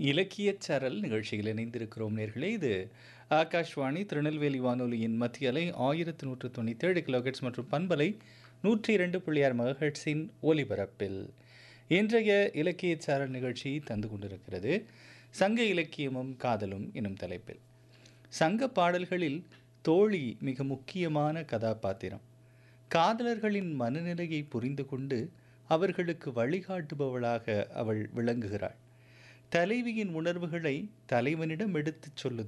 இலக்கியச் சரல் நிகழ்ச்சியில் இணைந்திருக்கிறோம் நேர்களே இது ஆகாஷ்வாணி திருநெல்வேலி வானொலியின் மத்திய அலை ஆயிரத்து நூற்று தொண்ணூற்றி ஏழு கிலோஹெட்ஸ் மற்றும் பண்பலை நூற்றி இரண்டு புள்ளி ஆறு மெகாஹெட்ஸின் ஒலிபரப்பில் இன்றைய இலக்கியச் சாரல் நிகழ்ச்சி தந்து கொண்டிருக்கிறது சங்க இலக்கியமும் காதலும் எனும் தலைப்பில் சங்க பாடல்களில் தோழி மிக முக்கியமான கதாபாத்திரம் காதலர்களின் மனநிலையை புரிந்து கொண்டு அவர்களுக்கு வழிகாட்டுபவளாக அவள் விளங்குகிறாள் தலைவியின் உணர்வுகளை தலைவனிடம் எடுத்துச் சொல்லுதல்